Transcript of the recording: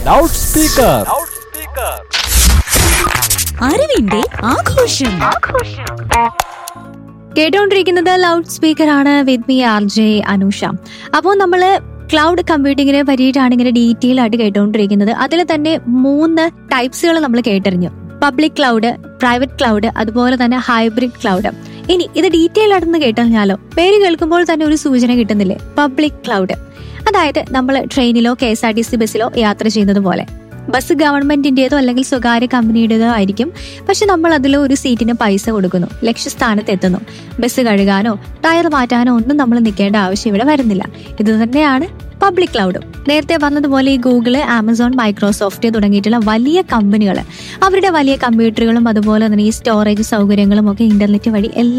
loud speaker അറിവിന്റെ ആഘോഷം കേട്ടുകൊണ്ടിരിക്കുന്നത് ലൗഡ് സ്പീക്കർ ആണ് with me R J Anusha അപ്പോൾ നമ്മൾ ക്ലൗഡ് കമ്പ്യൂട്ടിങ്ങിനെ പറ്റിയിട്ടാണ് ഇങ്ങനെ ഡീറ്റെയിൽ ആയിട്ട് കേട്ടുകൊണ്ടിരിക്കുന്നത് അതിൽ തന്നെ മൂന്ന് ടൈപ്സുകൾ നമ്മൾ കേട്ടറിഞ്ഞു പബ്ലിക് ക്ലൗഡ് പ്രൈവറ്റ് ക്ലൗഡ് അതുപോലെ തന്നെ ഹൈബ്രിഡ് ക്ലൗഡ് ഇനി ഇത് ഡീറ്റെയിൽ ആയിട്ടൊന്ന് കേട്ടറിഞ്ഞാലോ പേര് കേൾക്കുമ്പോൾ തന്നെ ഒരു സൂചന കിട്ടുന്നില്ലേ പബ്ലിക് ക്ലൗഡ് അതായത് നമ്മൾ ട്രെയിനിലോ K S R T C ബസ്സിലോ യാത്ര ചെയ്യുന്നത് പോലെ ബസ് ഗവൺമെന്റിന്റേതോ അല്ലെങ്കിൽ സ്വകാര്യ കമ്പനിയുടേതോ ആയിരിക്കും പക്ഷെ നമ്മൾ അതിൽ ഒരു സീറ്റിന് പൈസ കൊടുക്കുന്നു ലക്ഷ്യസ്ഥാനത്ത് എത്തുന്നു ബസ് കഴുകാനോ ടയർ മാറ്റാനോ ഒന്നും നമ്മൾ നിൽക്കേണ്ട ആവശ്യം ഇവിടെ വരുന്നില്ല ഇത് തന്നെയാണ് പബ്ലിക് ക്ലൗഡും നേരത്തെ പറഞ്ഞതുപോലെ ഈ ഗൂഗിള് ആമസോൺ മൈക്രോസോഫ്റ്റ് തുടങ്ങിയിട്ടുള്ള വലിയ കമ്പനികൾ അവരുടെ വലിയ കമ്പ്യൂട്ടറുകളും അതുപോലെ തന്നെ ഈ സ്റ്റോറേജ് സൗകര്യങ്ങളും ഒക്കെ ഇന്റർനെറ്റ് വഴി എല്ലാ